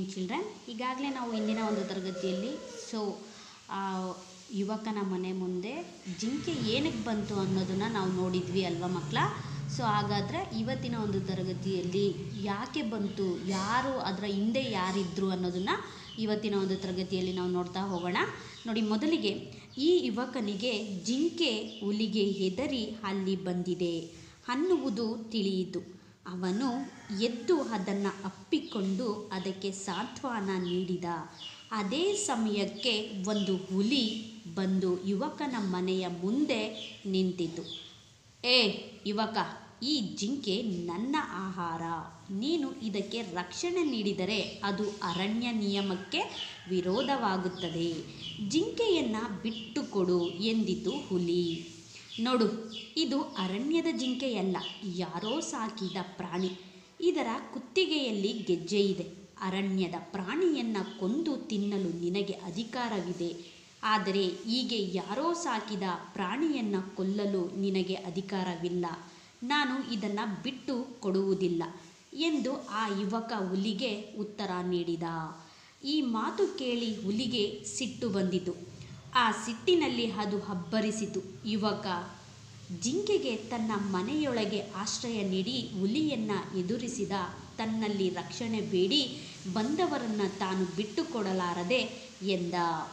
children ಈಗಾಗಲೇ ನಾವು ಇಂದಿನ ಒಂದು ತರಗತಿಯಲ್ಲಿ ಸೊ ಆ ಯುವಕನ ಮನೆ ಮುಂದೆ ಜಿಂಕೆ ಏನಕ್ಕೆ ಬಂತು ಅನ್ನೋದನ್ನು ನಾವು ನೋಡಿದ್ವಿ ಅಲ್ವಾ ಮಕ್ಕಳ ಸೊ ಹಾಗಾದರೆ ಇವತ್ತಿನ ಒಂದು ತರಗತಿಯಲ್ಲಿ ಯಾಕೆ ಬಂತು ಯಾರು ಅದರ ಹಿಂದೆ ಯಾರಿದ್ರು ಅನ್ನೋದನ್ನು ಇವತ್ತಿನ ಒಂದು ತರಗತಿಯಲ್ಲಿ ನಾವು ನೋಡ್ತಾ ಹೋಗೋಣ ನೋಡಿ ಮೊದಲಿಗೆ ಈ ಯುವಕನಿಗೆ ಜಿಂಕೆ ಹುಲಿಗೆ ಹೆದರಿ ಅಲ್ಲಿ ಬಂದಿದೆ ಅನ್ನುವುದು ತಿಳಿಯಿತು ಅವನು ಎದ್ದು ಅದನ್ನು ಅಪ್ಪಿಕೊಂಡು ಅದಕ್ಕೆ ಸಾಂತ್ವನ ನೀಡಿದ ಅದೇ ಸಮಯಕ್ಕೆ ಒಂದು ಹುಲಿ ಬಂದು ಯುವಕನ ಮನೆಯ ಮುಂದೆ ನಿಂತಿತು ಏ ಯುವಕ ಈ ಜಿಂಕೆ ನನ್ನ ಆಹಾರ ನೀನು ಇದಕ್ಕೆ ರಕ್ಷಣೆ ನೀಡಿದರೆ ಅದು ಅರಣ್ಯ ನಿಯಮಕ್ಕೆ ವಿರೋಧವಾಗುತ್ತದೆ ಜಿಂಕೆಯನ್ನು ಬಿಟ್ಟುಕೊಡು ಎಂದಿತು ಹುಲಿ ನೋಡು ಇದು ಅರಣ್ಯದ ಜಿಂಕೆಯಲ್ಲ ಯಾರೋ ಸಾಕಿದ ಪ್ರಾಣಿ ಇದರ ಕುತ್ತಿಗೆಯಲ್ಲಿ ಗೆಜ್ಜೆ ಇದೆ ಅರಣ್ಯದ ಪ್ರಾಣಿಯನ್ನು ಕೊಂದು ತಿನ್ನಲು ನಿನಗೆ ಅಧಿಕಾರವಿದೆ ಆದರೆ ಹೀಗೆ ಯಾರೋ ಸಾಕಿದ ಪ್ರಾಣಿಯನ್ನು ಕೊಲ್ಲಲು ನಿನಗೆ ಅಧಿಕಾರವಿಲ್ಲ ನಾನು ಇದನ್ನು ಬಿಟ್ಟು ಕೊಡುವುದಿಲ್ಲ ಎಂದು ಆ ಯುವಕ ಹುಲಿಗೆ ಉತ್ತರ ನೀಡಿದ ಈ ಮಾತು ಕೇಳಿ ಹುಲಿಗೆ ಸಿಟ್ಟು ಬಂದಿತು ಆ ಸಿಟ್ಟಿನಲ್ಲಿ ಅದು ಹಬ್ಬರಿಸಿತು ಯುವಕ ಜಿಂಕೆಗೆ ತನ್ನ ಮನೆಯೊಳಗೆ ಆಶ್ರಯ ನೀಡಿ ಹುಲಿಯನ್ನು ಎದುರಿಸಿದ ತನ್ನಲ್ಲಿ ರಕ್ಷಣೆ ಬೇಡಿ ಬಂದವರನ್ನು ತಾನು ಬಿಟ್ಟುಕೊಡಲಾರದೆ ಎಂದ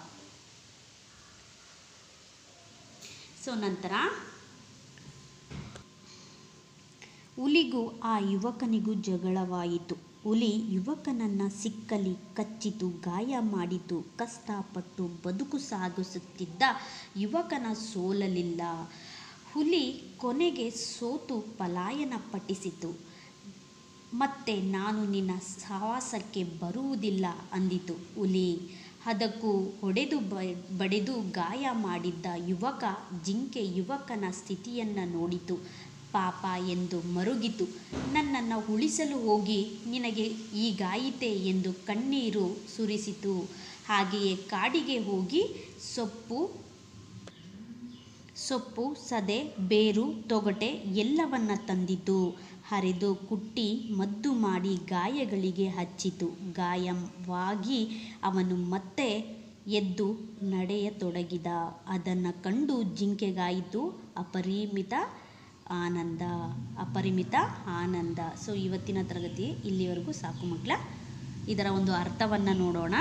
ಸೊ ನಂತರ ಹುಲಿಗೂ ಆ ಯುವಕನಿಗೂ ಜಗಳವಾಯಿತು ಹುಲಿ ಯುವಕನನ್ನು ಸಿಕ್ಕಲಿ ಕಚ್ಚಿತು ಗಾಯ ಮಾಡಿತು ಕಷ್ಟಪಟ್ಟು ಬದುಕು ಸಾಗಿಸುತ್ತಿದ್ದ ಯುವಕನ ಸೋಲಲಿಲ್ಲ ಹುಲಿ ಕೊನೆಗೆ ಸೋತು ಪಲಾಯನ ಪಟ್ಟಿಸಿತು ಮತ್ತೆ ನಾನು ನಿನ್ನ ಸಹವಾಸಕ್ಕೆ ಬರುವುದಿಲ್ಲ ಅಂದಿತು ಹುಲಿ ಅದಕ್ಕೂ ಹೊಡೆದು ಬ ಬಡೆದು ಗಾಯ ಮಾಡಿದ್ದ ಯುವಕ ಜಿಂಕೆ ಯುವಕನ ಸ್ಥಿತಿಯನ್ನು ನೋಡಿತು ಪಾಪ ಎಂದು ಮರುಗಿತು ನನ್ನನ್ನು ಉಳಿಸಲು ಹೋಗಿ ನಿನಗೆ ಹೀಗಾಯಿತೆ ಎಂದು ಕಣ್ಣೀರು ಸುರಿಸಿತು ಹಾಗೆಯೇ ಕಾಡಿಗೆ ಹೋಗಿ ಸೊಪ್ಪು ಸೊಪ್ಪು ಸದೆ ಬೇರು ತೊಗಟೆ ಎಲ್ಲವನ್ನ ತಂದಿತು ಹರಿದು ಕುಟ್ಟಿ ಮದ್ದು ಮಾಡಿ ಗಾಯಗಳಿಗೆ ಹಚ್ಚಿತು ಗಾಯವಾಗಿ ಅವನು ಮತ್ತೆ ಎದ್ದು ನಡೆಯತೊಡಗಿದ ಅದನ್ನು ಕಂಡು ಜಿಂಕೆಗಾಯಿತು ಅಪರಿಮಿತ ಆನಂದ ಅಪರಿಮಿತ ಆನಂದ ಸೊ ಇವತ್ತಿನ ತರಗತಿ ಇಲ್ಲಿವರೆಗೂ ಸಾಕು ಮಕ್ಕಳ ಇದರ ಒಂದು ಅರ್ಥವನ್ನು ನೋಡೋಣ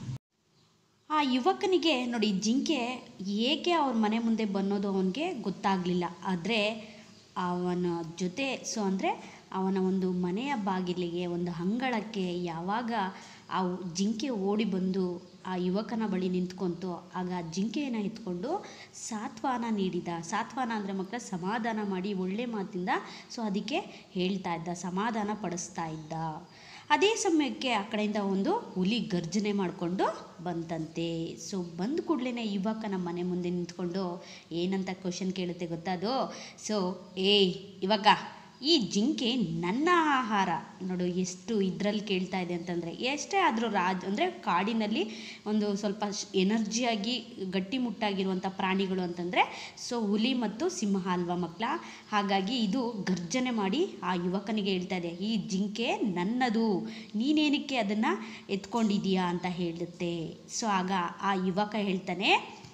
ಆ ಯುವಕನಿಗೆ ನೋಡಿ ಜಿಂಕೆ ಏಕೆ ಅವ್ರ ಮನೆ ಮುಂದೆ ಬನ್ನೋದು ಅವನಿಗೆ ಗೊತ್ತಾಗಲಿಲ್ಲ ಆದರೆ ಅವನ ಜೊತೆ ಸೊ ಅಂದರೆ ಅವನ ಒಂದು ಮನೆಯ ಬಾಗಿಲಿಗೆ ಒಂದು ಅಂಗಳಕ್ಕೆ ಯಾವಾಗ ಆ ಜಿಂಕೆ ಓಡಿ ಬಂದು ಆ ಯುವಕನ ಬಳಿ ನಿಂತ್ಕೊಂತು ಆಗ ಆ ಜಿಂಕೆಯನ್ನು ಎತ್ಕೊಂಡು ಸಾತ್ವಾನ ನೀಡಿದ ಸಾತ್ವಾನ ಅಂದರೆ ಮಕ್ಕಳ ಸಮಾಧಾನ ಮಾಡಿ ಒಳ್ಳೆ ಮಾತಿಂದ ಸೊ ಅದಕ್ಕೆ ಹೇಳ್ತಾ ಇದ್ದ ಸಮಾಧಾನ ಪಡಿಸ್ತಾ ಇದ್ದ ಅದೇ ಸಮಯಕ್ಕೆ ಆ ಕಡೆಯಿಂದ ಒಂದು ಹುಲಿ ಗರ್ಜನೆ ಮಾಡಿಕೊಂಡು ಬಂತಂತೆ ಸೊ ಬಂದ ಕೂಡಲೇ ಯುವಕನ ಮನೆ ಮುಂದೆ ನಿಂತ್ಕೊಂಡು ಏನಂತ ಕ್ವಶನ್ ಕೇಳುತ್ತೆ ಗೊತ್ತಾ ಅದು ಸೊ ಏಯ್ ಯುವಕ ಈ ಜಿಂಕೆ ನನ್ನ ಆಹಾರ ನೋಡು ಎಷ್ಟು ಇದರಲ್ಲಿ ಕೇಳ್ತಾ ಇದೆ ಅಂತಂದರೆ ಎಷ್ಟೇ ಆದರೂ ರಾಜ್ ಅಂದರೆ ಕಾಡಿನಲ್ಲಿ ಒಂದು ಸ್ವಲ್ಪ ಎನರ್ಜಿಯಾಗಿ ಗಟ್ಟಿಮುಟ್ಟಾಗಿರುವಂಥ ಪ್ರಾಣಿಗಳು ಅಂತಂದರೆ ಸೊ ಹುಲಿ ಮತ್ತು ಸಿಂಹ ಅಲ್ವಾ ಮಕ್ಕಳ ಹಾಗಾಗಿ ಇದು ಗರ್ಜನೆ ಮಾಡಿ ಆ ಯುವಕನಿಗೆ ಹೇಳ್ತಾ ಇದೆ ಈ ಜಿಂಕೆ ನನ್ನದು ನೀನೇನಕ್ಕೆ ಅದನ್ನು ಎತ್ಕೊಂಡಿದೀಯಾ ಅಂತ ಹೇಳುತ್ತೆ ಸೊ ಆಗ ಆ ಯುವಕ ಹೇಳ್ತಾನೆ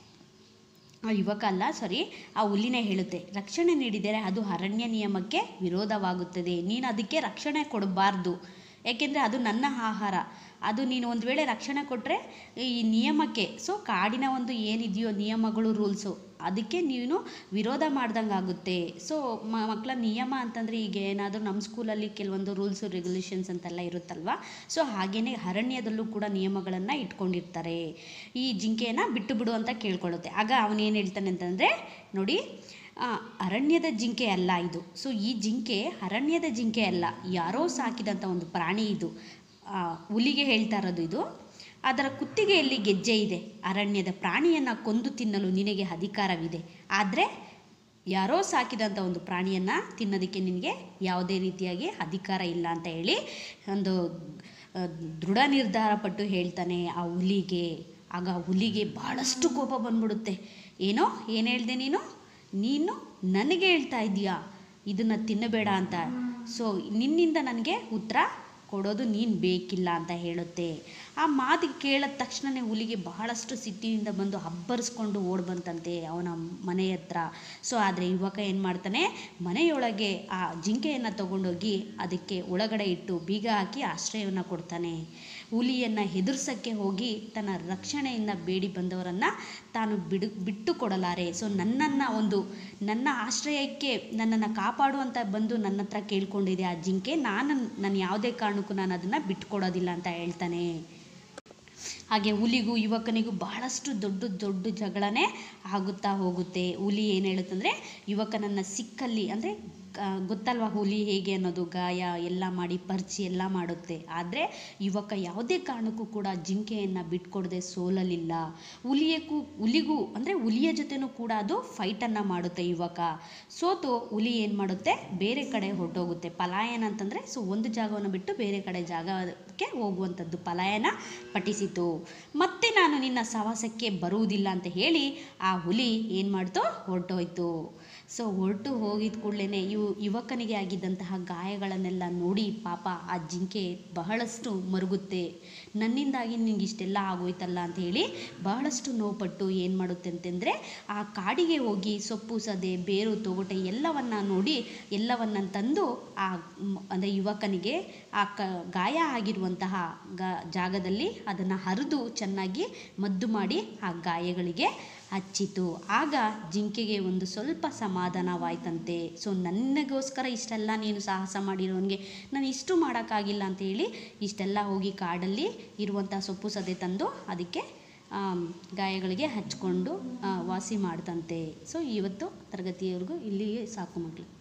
ಆ ಯುವಕ ಅಲ್ಲ ಸಾರಿ ಆ ಹುಲಿನೇ ಹೇಳುತ್ತೆ ರಕ್ಷಣೆ ನೀಡಿದರೆ ಅದು ಅರಣ್ಯ ನಿಯಮಕ್ಕೆ ವಿರೋಧವಾಗುತ್ತದೆ ನೀನು ಅದಕ್ಕೆ ರಕ್ಷಣೆ ಕೊಡಬಾರ್ದು ಯಾಕೆಂದರೆ ಅದು ನನ್ನ ಆಹಾರ ಅದು ನೀನು ಒಂದು ವೇಳೆ ರಕ್ಷಣೆ ಕೊಟ್ಟರೆ ಈ ನಿಯಮಕ್ಕೆ ಸೊ ಕಾಡಿನ ಒಂದು ಏನಿದೆಯೋ ನಿಯಮಗಳು ರೂಲ್ಸು ಅದಕ್ಕೆ ನೀನು ವಿರೋಧ ಮಾಡ್ದಂಗೆ ಆಗುತ್ತೆ ಸೊ ಮಕ್ಕಳ ನಿಯಮ ಅಂತಂದರೆ ಈಗ ಏನಾದರೂ ನಮ್ಮ ಸ್ಕೂಲಲ್ಲಿ ಕೆಲವೊಂದು ರೂಲ್ಸು ರೆಗ್ಯುಲೇಷನ್ಸ್ ಅಂತೆಲ್ಲ ಇರುತ್ತಲ್ವ ಸೊ ಹಾಗೆಯೇ ಅರಣ್ಯದಲ್ಲೂ ಕೂಡ ನಿಯಮಗಳನ್ನು ಇಟ್ಕೊಂಡಿರ್ತಾರೆ ಈ ಜಿಂಕೆಯನ್ನು ಬಿಟ್ಟು ಬಿಡು ಅಂತ ಕೇಳ್ಕೊಳ್ಳುತ್ತೆ ಆಗ ಅವನೇನು ಹೇಳ್ತಾನೆ ಅಂತಂದರೆ ನೋಡಿ ಅರಣ್ಯದ ಜಿಂಕೆ ಅಲ್ಲ ಇದು ಸೊ ಈ ಜಿಂಕೆ ಅರಣ್ಯದ ಜಿಂಕೆ ಅಲ್ಲ ಯಾರೋ ಸಾಕಿದಂಥ ಒಂದು ಪ್ರಾಣಿ ಇದು ಹುಲಿಗೆ ಹೇಳ್ತಾ ಇರೋದು ಇದು ಅದರ ಕುತ್ತಿಗೆಯಲ್ಲಿ ಗೆಜ್ಜೆ ಇದೆ ಅರಣ್ಯದ ಪ್ರಾಣಿಯನ್ನು ಕೊಂದು ತಿನ್ನಲು ನಿನಗೆ ಅಧಿಕಾರವಿದೆ ಆದರೆ ಯಾರೋ ಸಾಕಿದಂಥ ಒಂದು ಪ್ರಾಣಿಯನ್ನು ತಿನ್ನೋದಕ್ಕೆ ನಿನಗೆ ಯಾವುದೇ ರೀತಿಯಾಗಿ ಅಧಿಕಾರ ಇಲ್ಲ ಅಂತ ಹೇಳಿ ಒಂದು ದೃಢ ನಿರ್ಧಾರ ಪಟ್ಟು ಹೇಳ್ತಾನೆ ಆ ಹುಲಿಗೆ ಆಗ ಹುಲಿಗೆ ಭಾಳಷ್ಟು ಕೋಪ ಬಂದ್ಬಿಡುತ್ತೆ ಏನೋ ಏನು ಹೇಳಿದೆ ನೀನು ನೀನು ನನಗೆ ಹೇಳ್ತಾ ಇದೀಯಾ ಇದನ್ನು ತಿನ್ನಬೇಡ ಅಂತ ಸೊ ನಿನ್ನಿಂದ ನನಗೆ ಉತ್ತರ ಕೊಡೋದು ನೀನು ಬೇಕಿಲ್ಲ ಅಂತ ಹೇಳುತ್ತೆ ಆ ಮಾತಿಗೆ ಕೇಳಿದ ತಕ್ಷಣವೇ ಹುಲಿಗೆ ಬಹಳಷ್ಟು ಸಿಟ್ಟಿನಿಂದ ಬಂದು ಅಬ್ಬರಿಸ್ಕೊಂಡು ಓಡಿ ಬಂತಂತೆ ಅವನ ಮನೆ ಹತ್ರ ಸೊ ಆದರೆ ಯುವಕ ಏನು ಮಾಡ್ತಾನೆ ಮನೆಯೊಳಗೆ ಆ ಜಿಂಕೆಯನ್ನು ತಗೊಂಡೋಗಿ ಅದಕ್ಕೆ ಒಳಗಡೆ ಇಟ್ಟು ಬೀಗ ಹಾಕಿ ಆಶ್ರಯವನ್ನು ಕೊಡ್ತಾನೆ ಹುಲಿಯನ್ನು ಹೆದರ್ಸೋಕ್ಕೆ ಹೋಗಿ ತನ್ನ ರಕ್ಷಣೆಯನ್ನು ಬೇಡಿ ಬಂದವರನ್ನು ತಾನು ಬಿಡು ಬಿಟ್ಟು ಕೊಡಲಾರೆ ಸೊ ನನ್ನನ್ನು ಒಂದು ನನ್ನ ಆಶ್ರಯಕ್ಕೆ ನನ್ನನ್ನು ಕಾಪಾಡು ಅಂತ ಬಂದು ನನ್ನ ಹತ್ರ ಕೇಳ್ಕೊಂಡಿದೆ ಆ ಜಿಂಕೆ ನಾನು ನಾನು ಯಾವುದೇ ಕಾರಣಕ್ಕೂ ನಾನು ಅದನ್ನು ಬಿಟ್ಕೊಡೋದಿಲ್ಲ ಅಂತ ಹೇಳ್ತಾನೆ ಹಾಗೆ ಹುಲಿಗೂ ಯುವಕನಿಗೂ ಬಹಳಷ್ಟು ದೊಡ್ಡ ದೊಡ್ಡ ಜಗಳನೇ ಆಗುತ್ತಾ ಹೋಗುತ್ತೆ ಹುಲಿ ಏನು ಹೇಳುತ್ತಂದರೆ ಯುವಕನನ್ನು ಸಿಕ್ಕಲ್ಲಿ ಅಂದರೆ ಗೊತ್ತಲ್ವಾ ಹುಲಿ ಹೇಗೆ ಅನ್ನೋದು ಗಾಯ ಎಲ್ಲ ಮಾಡಿ ಪರ್ಚಿ ಎಲ್ಲ ಮಾಡುತ್ತೆ ಆದರೆ ಯುವಕ ಯಾವುದೇ ಕಾರಣಕ್ಕೂ ಕೂಡ ಜಿಂಕೆಯನ್ನು ಬಿಟ್ಕೊಡದೆ ಸೋಲಲಿಲ್ಲ ಹುಲಿಯಕ್ಕೂ ಹುಲಿಗೂ ಅಂದರೆ ಹುಲಿಯ ಜೊತೆನೂ ಕೂಡ ಅದು ಫೈಟನ್ನು ಮಾಡುತ್ತೆ ಯುವಕ ಸೋತು ಹುಲಿ ಏನು ಮಾಡುತ್ತೆ ಬೇರೆ ಕಡೆ ಹೊರಟೋಗುತ್ತೆ ಪಲಾಯನ ಅಂತಂದರೆ ಸೊ ಒಂದು ಜಾಗವನ್ನು ಬಿಟ್ಟು ಬೇರೆ ಕಡೆ ಜಾಗಕ್ಕೆ ಹೋಗುವಂಥದ್ದು ಪಲಾಯನ ಪಠಿಸಿತು ಮತ್ತೆ ನಾನು ನಿನ್ನ ಸವಾಸಕ್ಕೆ ಬರುವುದಿಲ್ಲ ಅಂತ ಹೇಳಿ ಆ ಹುಲಿ ಏನು ಮಾಡ್ತು ಹೊರಟೋಯ್ತು ಸೊ ಹೊರಟು ಹೋಗಿದ ಕೂಡಲೇ ಇವು ಯುವಕನಿಗೆ ಆಗಿದ್ದಂತಹ ಗಾಯಗಳನ್ನೆಲ್ಲ ನೋಡಿ ಪಾಪ ಆ ಜಿಂಕೆ ಬಹಳಷ್ಟು ಮರುಗುತ್ತೆ ನನ್ನಿಂದಾಗಿ ನಿಂಗೆ ಇಷ್ಟೆಲ್ಲ ಆಗೋಯ್ತಲ್ಲ ಅಂತ ಹೇಳಿ ಬಹಳಷ್ಟು ನೋವುಪಟ್ಟು ಏನು ಮಾಡುತ್ತೆ ಅಂತಂದರೆ ಆ ಕಾಡಿಗೆ ಹೋಗಿ ಸೊಪ್ಪು ಸದೆ ಬೇರು ತೊಗಟೆ ಎಲ್ಲವನ್ನ ನೋಡಿ ಎಲ್ಲವನ್ನ ತಂದು ಆ ಅಂದರೆ ಯುವಕನಿಗೆ ಆ ಕ ಗಾಯ ಆಗಿರುವಂತಹ ಗ ಜಾಗದಲ್ಲಿ ಅದನ್ನು ಹರಿದು ಚೆನ್ನಾಗಿ ಮದ್ದು ಮಾಡಿ ಆ ಗಾಯಗಳಿಗೆ ಹಚ್ಚಿತು ಆಗ ಜಿಂಕೆಗೆ ಒಂದು ಸ್ವಲ್ಪ ಸಮಾಧಾನವಾಯ್ತಂತೆ ಸೊ ನನಗೋಸ್ಕರ ಇಷ್ಟೆಲ್ಲ ನೀನು ಸಾಹಸ ಮಾಡಿರೋನಿಗೆ ನಾನು ಇಷ್ಟು ಮಾಡೋಕ್ಕಾಗಿಲ್ಲ ಅಂತ ಹೇಳಿ ಇಷ್ಟೆಲ್ಲ ಹೋಗಿ ಕಾಡಲ್ಲಿ ಇರುವಂಥ ಸೊಪ್ಪು ಸದೆ ತಂದು ಅದಕ್ಕೆ ಗಾಯಗಳಿಗೆ ಹಚ್ಕೊಂಡು ವಾಸಿ ಮಾಡ್ತಂತೆ ಸೊ ಇವತ್ತು ತರಗತಿಯವರೆಗೂ ಇಲ್ಲಿಗೆ ಸಾಕು ಮಕ್ಕಳು